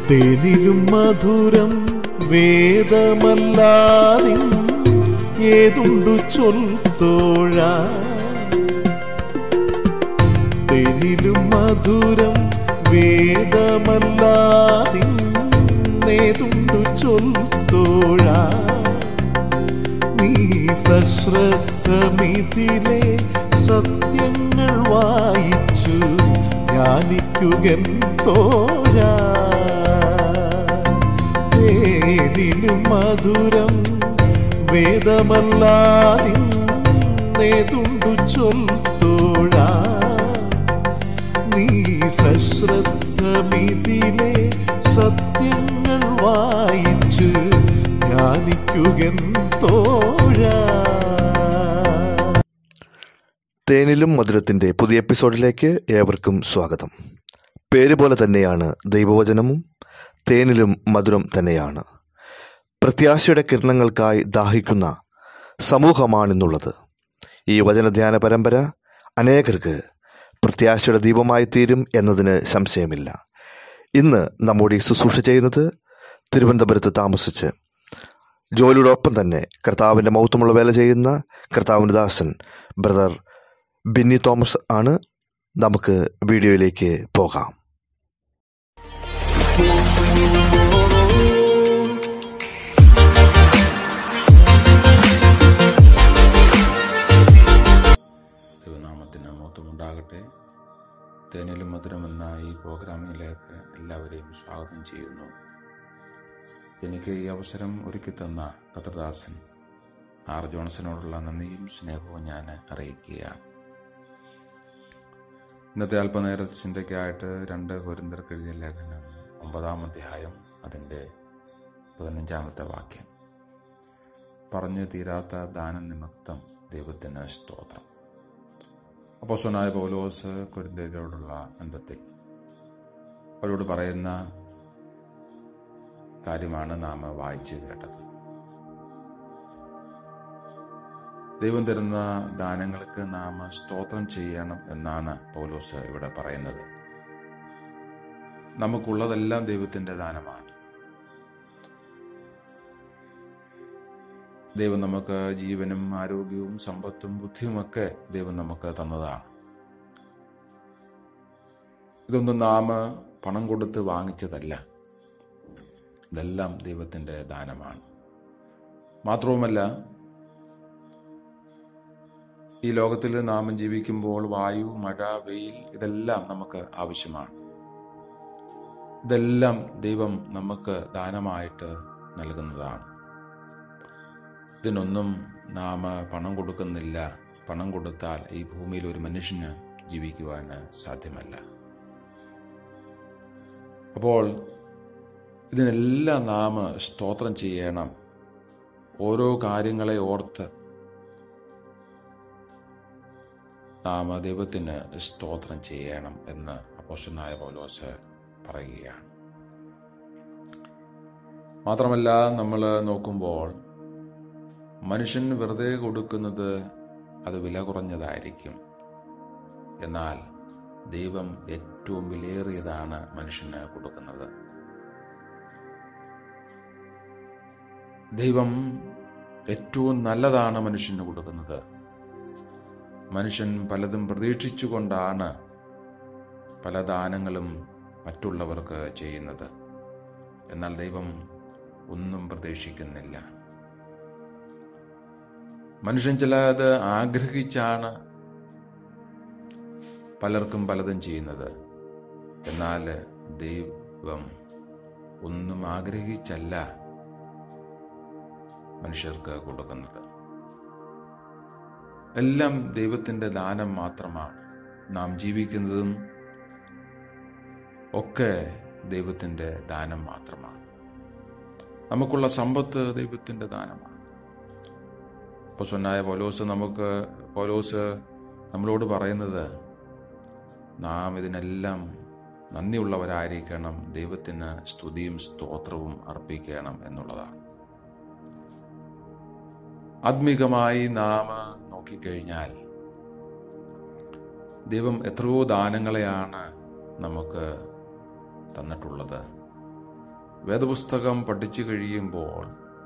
തേനിലും മധുരം വേദമല്ലാതിൻ ഏതുണ്ടു ചൊൽത്തോഴ തേനിലും മധുരം വേദമല്ലാതിൻ ഏതുണ്ടു ചൊൽത്തോഴ നീ സശ്രദ്ധമിതിലെ സത്യങ്ങൾ വായിച്ചു ധ്യാനിക്കുകൻ തോഴ തേനിലും മധുരം വേദമല്ലാതിന്നേതുണ്ടു ചൊൽത്തോഴ നീ സശ്രദ്ധമിതിലെ സത്യങ്ങൾ വായിച്ച് ധ്യാനിക്കുകൻ തോഴ തേനിലും മധുരത്തിൻ്റെ പുതിയ എപ്പിസോഡിലേക്ക് ഏവർക്കും സ്വാഗതം പേര് പോലെ തന്നെയാണ് ദൈവവചനവും തേനിലും മധുരം തന്നെയാണ് പ്രത്യാശയുടെ കിരണങ്ങൾക്കായി ദാഹിക്കുന്ന സമൂഹമാണിന്നുള്ളത് ഈ വചനധ്യാന പരമ്പര അനേകർക്ക് പ്രത്യാശയുടെ ദീപമായി തീരും എന്നതിന് സംശയമില്ല ഇന്ന് നമ്മോട് ഈ ശുശ്രൂഷ ചെയ്യുന്നത് തിരുവനന്തപുരത്ത് താമസിച്ച് ജോലിയോടൊപ്പം തന്നെ കർത്താവിൻ്റെ മൗത്വമുള്ള വേല ചെയ്യുന്ന കർത്താവിൻ്റെ ദാസൻ ബ്രദർ ബിന്നി തോമസ് ആണ് നമുക്ക് വീഡിയോയിലേക്ക് പോകാം ദൈവനാമത്തിന് മൊത്തമുണ്ടാകട്ടെ തേനിലും മധുരം എന്ന ഈ പ്രോഗ്രാമിലേക്ക് എല്ലാവരെയും സ്വാഗതം ചെയ്യുന്നു എനിക്ക് ഈ അവസരം ഒരുക്കി തന്ന കത്രദാസൻ ആർ ജോൺസനോടുള്ള നന്ദിയും സ്നേഹവും ഞാൻ അറിയിക്കുകയാണ് ഇന്നത്തെ അല്പനേര ചിന്തയ്ക്കായിട്ട് രണ്ട് കുരിന്തർക്ക് എഴുതിയ ലേഖനം ഒമ്പതാം അധ്യായം അതിൻ്റെ പതിനഞ്ചാമത്തെ വാക്യം പറഞ്ഞു തീരാത്ത ദാന നിമിത്തം ദൈവത്തിന് സ്തോത്രം അപ്പോസോനായ പൗലോസ് കുരിന്തരോടുള്ള ബന്ധത്തിൽ അവരോട് പറയുന്ന കാര്യമാണ് നാം വായിച്ചു കേട്ടത് ദൈവം തരുന്ന ദാനങ്ങൾക്ക് നാം സ്തോത്രം ചെയ്യണം എന്നാണ് പൗലോസ് ഇവിടെ പറയുന്നത് നമുക്കുള്ളതെല്ലാം ദൈവത്തിന്റെ ദാനമാണ് ദൈവം നമുക്ക് ജീവനും ആരോഗ്യവും സമ്പത്തും ബുദ്ധിയുമൊക്കെ ദൈവം നമുക്ക് തന്നതാണ് ഇതൊന്നും നാം പണം കൊടുത്ത് വാങ്ങിച്ചതല്ല ഇതെല്ലാം ദൈവത്തിൻ്റെ ദാനമാണ് മാത്രവുമല്ല ഈ ലോകത്തിൽ നാം ജീവിക്കുമ്പോൾ വായു മഴ വെയിൽ ഇതെല്ലാം നമുക്ക് ആവശ്യമാണ് ഇതെല്ലാം ദൈവം നമുക്ക് ദാനമായിട്ട് നൽകുന്നതാണ് ഇതിനൊന്നും നാം പണം കൊടുക്കുന്നില്ല പണം കൊടുത്താൽ ഈ ഭൂമിയിൽ ഒരു മനുഷ്യന് ജീവിക്കുവാൻ സാധ്യമല്ല അപ്പോൾ ഇതിനെല്ലാം നാം സ്തോത്രം ചെയ്യണം ഓരോ കാര്യങ്ങളെ ഓർത്ത് നാം ദൈവത്തിന് സ്തോത്രം ചെയ്യണം എന്ന് അപ്പോഷനായ പൗലോസ് പറയുകയാണ് മാത്രമല്ല നമ്മൾ നോക്കുമ്പോൾ മനുഷ്യൻ വെറുതെ കൊടുക്കുന്നത് അത് വില കുറഞ്ഞതായിരിക്കും എന്നാൽ ദൈവം ഏറ്റവും വിലയേറിയതാണ് മനുഷ്യന് കൊടുക്കുന്നത് ദൈവം ഏറ്റവും നല്ലതാണ് മനുഷ്യന് കൊടുക്കുന്നത് മനുഷ്യൻ പലതും പ്രതീക്ഷിച്ചുകൊണ്ടാണ് പല ദാനങ്ങളും മറ്റുള്ളവർക്ക് ചെയ്യുന്നത് എന്നാൽ ദൈവം ഒന്നും പ്രതീക്ഷിക്കുന്നില്ല മനുഷ്യൻ ചിലത് ആഗ്രഹിച്ചാണ് പലർക്കും പലതും ചെയ്യുന്നത് എന്നാൽ ദൈവം ഒന്നും ആഗ്രഹിച്ചല്ല മനുഷ്യർക്ക് കൊടുക്കുന്നത് എല്ലാം ദൈവത്തിൻ്റെ ദാനം മാത്രമാണ് നാം ജീവിക്കുന്നതും ഒക്കെ ദൈവത്തിൻ്റെ ദാനം മാത്രമാണ് നമുക്കുള്ള സമ്പത്ത് ദൈവത്തിൻ്റെ ദാനമാണ് പൊസന്നായ പൗലോസ് നമുക്ക് പൗലോസ് നമ്മളോട് പറയുന്നത് നാം ഇതിനെല്ലാം നന്ദിയുള്ളവരായിരിക്കണം ദൈവത്തിന് സ്തുതിയും സ്തോത്രവും അർപ്പിക്കണം എന്നുള്ളതാണ് ആത്മീകമായി നാം നോക്കിക്കഴിഞ്ഞാൽ ദൈവം എത്രയോ ദാനങ്ങളെയാണ് നമുക്ക് തന്നിട്ടുള്ളത് വേദപുസ്തകം പഠിച്ചു കഴിയുമ്പോൾ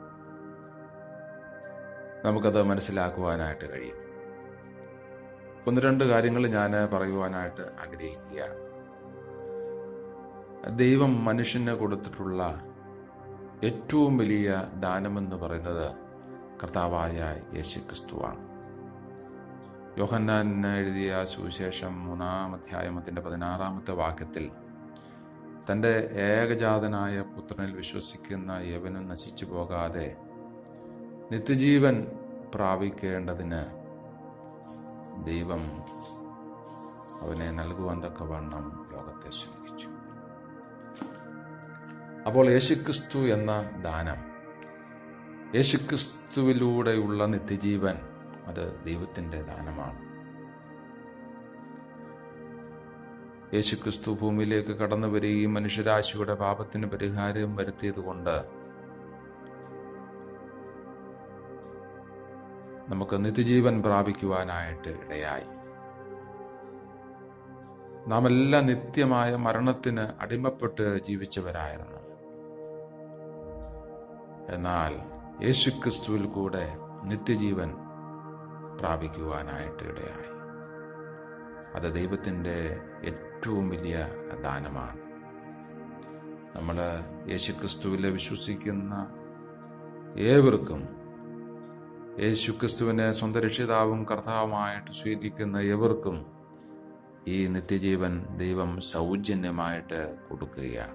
നമുക്കത് മനസ്സിലാക്കുവാനായിട്ട് കഴിയും ഒന്ന് രണ്ട് കാര്യങ്ങൾ ഞാൻ പറയുവാനായിട്ട് ആഗ്രഹിക്കുകയാണ് ദൈവം മനുഷ്യന് കൊടുത്തിട്ടുള്ള ഏറ്റവും വലിയ ദാനമെന്ന് പറയുന്നത് കർത്താവായ യേശു ക്രിസ്തുവാണ് യോഹന്നാൻ എഴുതിയ സുവിശേഷം മൂന്നാം അധ്യായം അതിൻ്റെ പതിനാറാമത്തെ വാക്യത്തിൽ തൻ്റെ ഏകജാതനായ പുത്രനിൽ വിശ്വസിക്കുന്ന യവനും നശിച്ചു പോകാതെ നിത്യജീവൻ പ്രാപിക്കേണ്ടതിന് ദൈവം അവനെ നൽകുവാൻ തക്കവണ്ണം ലോകത്തെ സ്നേഹിച്ചു അപ്പോൾ യേശുക്രിസ്തു എന്ന ദാനം യേശുക്രിസ്തുവിലൂടെയുള്ള നിത്യജീവൻ അത് ദൈവത്തിൻ്റെ ദാനമാണ് യേശുക്രിസ്തു ഭൂമിയിലേക്ക് കടന്നു വരികയും മനുഷ്യരാശിയുടെ പാപത്തിന് പരിഹാരം വരുത്തിയതുകൊണ്ട് നമുക്ക് നിത്യജീവൻ പ്രാപിക്കുവാനായിട്ട് ഇടയായി നാം എല്ലാം നിത്യമായ മരണത്തിന് അടിമപ്പെട്ട് ജീവിച്ചവരായിരുന്നു എന്നാൽ യേശുക്രിസ്തുവിൽ കൂടെ നിത്യജീവൻ പ്രാപിക്കുവാനായിട്ട് ഇടയായി അത് ദൈവത്തിൻ്റെ ഏറ്റവും വലിയ ദാനമാണ് നമ്മൾ യേശുക്രിസ്തുവിൽ വിശ്വസിക്കുന്ന ഏവർക്കും യേശുക്രിസ്തുവിനെ സ്വന്തം രക്ഷിതാവും കർത്താവുമായിട്ട് സ്വീകരിക്കുന്ന ഏവർക്കും ഈ നിത്യജീവൻ ദൈവം സൗജന്യമായിട്ട് കൊടുക്കുകയാണ്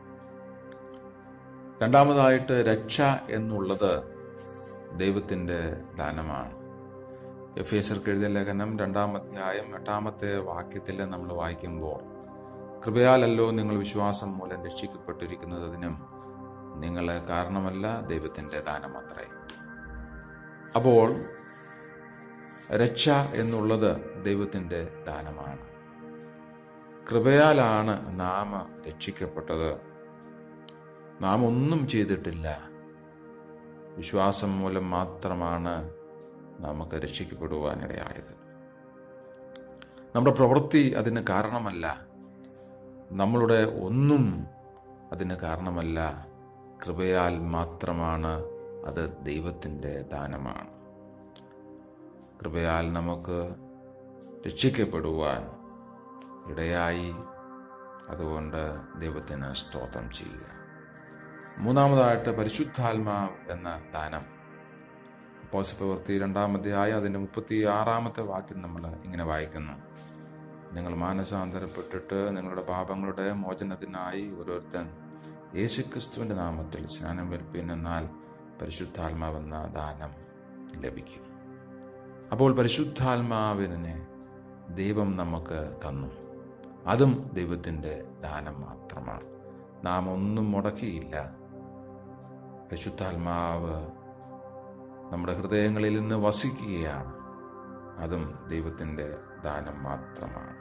രണ്ടാമതായിട്ട് രക്ഷ എന്നുള്ളത് ദൈവത്തിൻ്റെ ദാനമാണ് എഫ് എസർക്ക് എഴുതിയ ലേഖനം രണ്ടാം അധ്യായം എട്ടാമത്തെ വാക്യത്തിൽ നമ്മൾ വായിക്കുമ്പോൾ കൃപയാലല്ലോ നിങ്ങൾ വിശ്വാസം മൂലം രക്ഷിക്കപ്പെട്ടിരിക്കുന്നതിനും നിങ്ങളെ കാരണമല്ല ദൈവത്തിൻ്റെ ദാനമത്രേ അപ്പോൾ രക്ഷ എന്നുള്ളത് ദൈവത്തിൻ്റെ ദാനമാണ് കൃപയാലാണ് നാം രക്ഷിക്കപ്പെട്ടത് നാം ഒന്നും ചെയ്തിട്ടില്ല വിശ്വാസം മൂലം മാത്രമാണ് നമുക്ക് രക്ഷിക്കപ്പെടുവാനിടയായത് നമ്മുടെ പ്രവൃത്തി അതിന് കാരണമല്ല നമ്മളുടെ ഒന്നും അതിന് കാരണമല്ല കൃപയാൽ മാത്രമാണ് അത് ദൈവത്തിൻ്റെ ദാനമാണ് കൃപയാൽ നമുക്ക് രക്ഷിക്കപ്പെടുവാൻ ഇടയായി അതുകൊണ്ട് ദൈവത്തിന് സ്തോത്രം ചെയ്യുക മൂന്നാമതായിട്ട് പരിശുദ്ധാത്മാവ് എന്ന ദാനം അപ്പോസ് പ്രവൃത്തി രണ്ടാം അധ്യായം അതിൻ്റെ മുപ്പത്തി ആറാമത്തെ വാക്യം നമ്മൾ ഇങ്ങനെ വായിക്കുന്നു നിങ്ങൾ മാനസാന്തരപ്പെട്ടിട്ട് നിങ്ങളുടെ പാപങ്ങളുടെ മോചനത്തിനായി ഓരോരുത്തൻ യേശുക്രിസ്തുവിൻ്റെ നാമത്തിൽ സ്നാനം വെൽപ്പിൻ എന്നാൽ പരിശുദ്ധാത്മാവെന്ന ദാനം ലഭിക്കും അപ്പോൾ പരിശുദ്ധാത്മാവിനെ ദൈവം നമുക്ക് തന്നു അതും ദൈവത്തിൻ്റെ ദാനം മാത്രമാണ് നാം ഒന്നും മുടക്കിയില്ല പരിശുദ്ധാത്മാവ് നമ്മുടെ ഹൃദയങ്ങളിൽ നിന്ന് വസിക്കുകയാണ് അതും ദൈവത്തിൻ്റെ ദാനം മാത്രമാണ്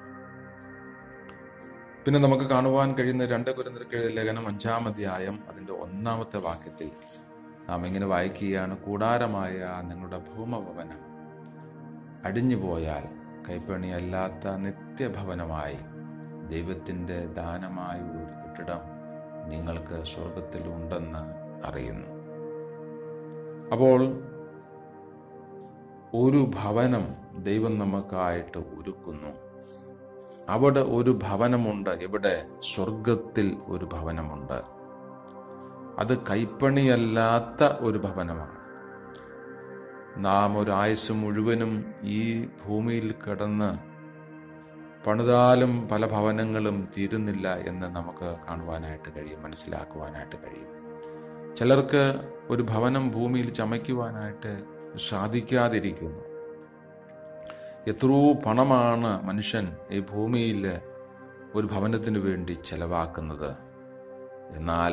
പിന്നെ നമുക്ക് കാണുവാൻ കഴിയുന്ന രണ്ട് കുരുന്നിരക്കെഴുതിയ ലേഖനം അഞ്ചാം അധ്യായം അതിൻ്റെ ഒന്നാമത്തെ വാക്യത്തിൽ നാം ഇങ്ങനെ വായിക്കുകയാണ് കൂടാരമായ നിങ്ങളുടെ ഭൂമഭവനം അടിഞ്ഞുപോയാൽ കൈപ്പണിയല്ലാത്ത നിത്യഭവനമായി ദൈവത്തിൻ്റെ ദാനമായ ഒരു കെട്ടിടം നിങ്ങൾക്ക് സ്വർഗത്തിലുണ്ടെന്ന് അറിയുന്നു അപ്പോൾ ഒരു ഭവനം ദൈവം നമുക്കായിട്ട് ഒരുക്കുന്നു അവിടെ ഒരു ഭവനമുണ്ട് ഇവിടെ സ്വർഗത്തിൽ ഒരു ഭവനമുണ്ട് അത് കൈപ്പണിയല്ലാത്ത ഒരു ഭവനമാണ് നാം ഒരു ആയുസ് മുഴുവനും ഈ ഭൂമിയിൽ കിടന്ന് പണിതാലും പല ഭവനങ്ങളും തീരുന്നില്ല എന്ന് നമുക്ക് കാണുവാനായിട്ട് കഴിയും മനസ്സിലാക്കുവാനായിട്ട് കഴിയും ചിലർക്ക് ഒരു ഭവനം ഭൂമിയിൽ ചമയ്ക്കുവാനായിട്ട് സാധിക്കാതിരിക്കുന്നു എത്രയോ പണമാണ് മനുഷ്യൻ ഈ ഭൂമിയിൽ ഒരു ഭവനത്തിന് വേണ്ടി ചെലവാക്കുന്നത് എന്നാൽ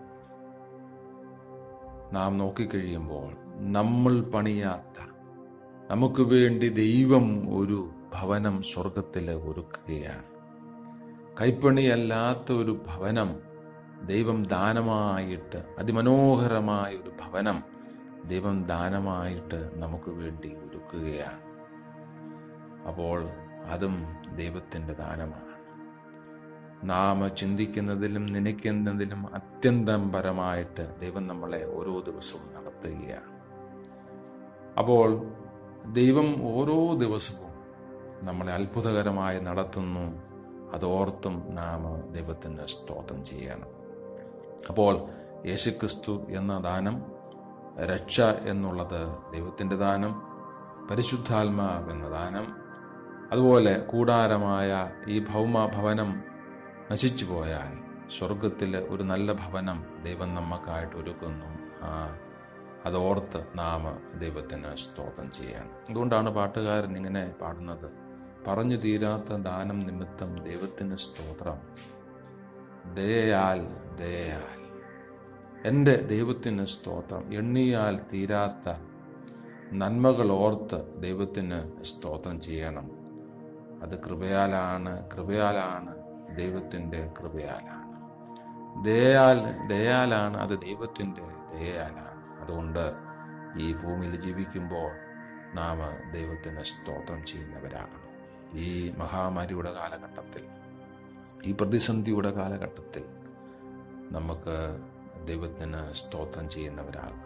നാം നോക്കിക്കഴിയുമ്പോൾ നമ്മൾ പണിയാത്ത നമുക്ക് വേണ്ടി ദൈവം ഒരു ഭവനം സ്വർഗത്തിൽ ഒരുക്കുകയാണ് കൈപ്പണിയല്ലാത്ത ഒരു ഭവനം ദൈവം ദാനമായിട്ട് അതിമനോഹരമായ ഒരു ഭവനം ദൈവം ദാനമായിട്ട് നമുക്ക് വേണ്ടി ഒരുക്കുകയാണ് അപ്പോൾ അതും ദൈവത്തിൻ്റെ ദാനമാണ് നാം ചിന്തിക്കുന്നതിലും നനയ്ക്കുന്നതിലും അത്യന്തം പരമായിട്ട് ദൈവം നമ്മളെ ഓരോ ദിവസവും നടത്തുകയാണ് അപ്പോൾ ദൈവം ഓരോ ദിവസവും നമ്മളെ അത്ഭുതകരമായി നടത്തുന്നു അതോർത്തും നാം ദൈവത്തിന് സ്തോത്രം ചെയ്യണം അപ്പോൾ യേശുക്രിസ്തു എന്ന ദാനം രക്ഷ എന്നുള്ളത് ദൈവത്തിൻ്റെ ദാനം പരിശുദ്ധാത്മാവ് എന്ന ദാനം അതുപോലെ കൂടാരമായ ഈ ഭൗമ ഭവനം നശിച്ചു പോയാൽ സ്വർഗത്തിൽ ഒരു നല്ല ഭവനം ദൈവം നമുക്കായിട്ട് ഒരുക്കുന്നു ആ അതോർത്ത് നാം ദൈവത്തിന് സ്തോത്രം ചെയ്യണം അതുകൊണ്ടാണ് പാട്ടുകാരൻ ഇങ്ങനെ പാടുന്നത് പറഞ്ഞു തീരാത്ത ദാനം നിമിത്തം ദൈവത്തിന് സ്തോത്രം ദയയാൽ ദയയാൽ എൻ്റെ ദൈവത്തിന് സ്തോത്രം എണ്ണിയാൽ തീരാത്ത നന്മകൾ ഓർത്ത് ദൈവത്തിന് സ്തോത്രം ചെയ്യണം അത് കൃപയാലാണ് കൃപയാലാണ് ദൈവത്തിൻ്റെ കൃപയാലാണ് ദയാൽ ദയാലാണ് അത് ദൈവത്തിൻ്റെ ദയാലാണ് അതുകൊണ്ട് ഈ ഭൂമിയിൽ ജീവിക്കുമ്പോൾ നാം ദൈവത്തിന് സ്തോത്രം ചെയ്യുന്നവരാകണം ഈ മഹാമാരിയുടെ കാലഘട്ടത്തിൽ ഈ പ്രതിസന്ധിയുടെ കാലഘട്ടത്തിൽ നമുക്ക് ദൈവത്തിന് സ്തോത്രം ചെയ്യുന്നവരാകണം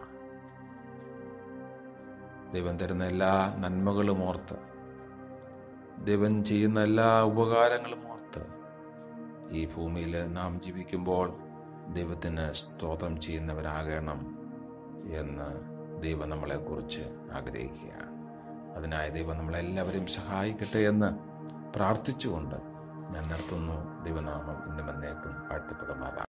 ദൈവം തരുന്ന എല്ലാ നന്മകളും ഓർത്ത് ദൈവം ചെയ്യുന്ന എല്ലാ ഉപകാരങ്ങളും ഓർത്ത് ഈ ഭൂമിയിൽ നാം ജീവിക്കുമ്പോൾ ദൈവത്തിന് സ്തോത്രം ചെയ്യുന്നവരാകണം എന്ന് ദൈവം നമ്മളെക്കുറിച്ച് ആഗ്രഹിക്കുകയാണ് അതിനായി ദൈവം നമ്മളെല്ലാവരെയും സഹായിക്കട്ടെ എന്ന് പ്രാർത്ഥിച്ചുകൊണ്ട് ഞാൻ നിർത്തുന്നു ദൈവനാമം ഇന്നും എന്നേക്കും വാഴ്ത്തപ്പെടുമാറാം